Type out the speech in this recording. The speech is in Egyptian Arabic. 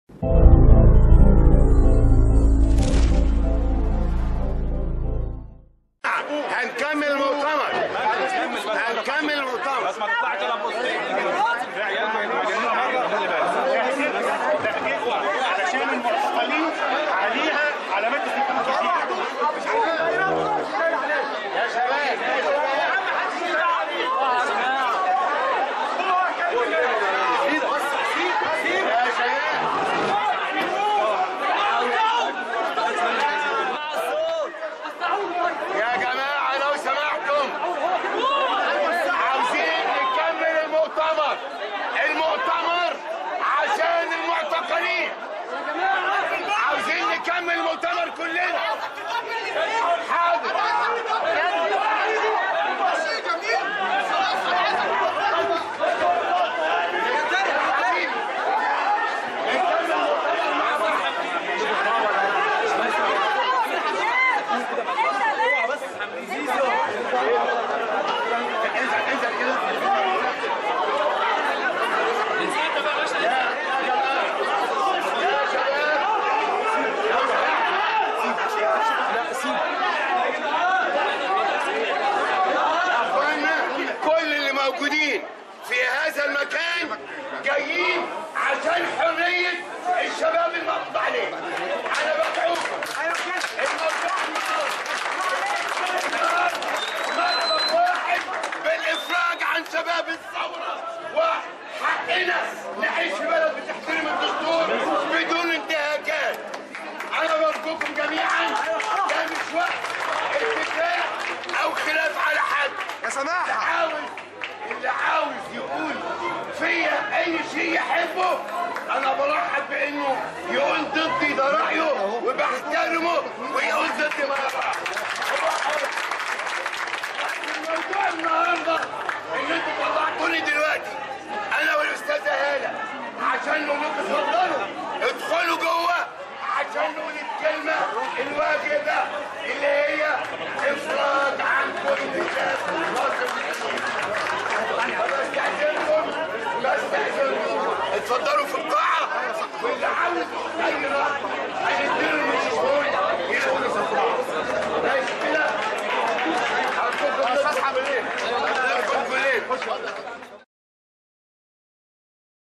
هنكمل المؤتمر هنكمل المؤتمر بس ما تطلعش لا بوستين في عيال مجانين مره خلي بالك علشان المعتقلين عليها علامات استفهام كتير يا شباب يا شباب يا جماعة لو سمحتم عاوزين نكمل المؤتمر المؤتمر عشان المعتقلين عاوزين نكمل المؤتمر كلنا حاضر انزل انزل كده يا شباب اخوانا كل اللي موجودين في هذا المكان جايين عشان حرية الشباب المقبوض عليه انا بدعوكم مطلب واحد بالافراج عن شباب الثورة وحقنا نعيش في بلد بتحترم الدستور بدون انتهاكات انا برجوكم جميعا ده مش وقت اتفاق او خلاف على حد يا سماحة عاوز اللي عاوز يقول فيا اي شيء يحبه انا برحب بانه يقول ضدي ده رايه وبحترمه ويقول ضدي ما انا بقى الموضوع النهارده ان انتوا طلعتوني دلوقتي انا والاستاذه هاله عشان نقول لكم اتفضلوا ادخلوا جوه عشان نقول الكلمه الواجبه اللي هي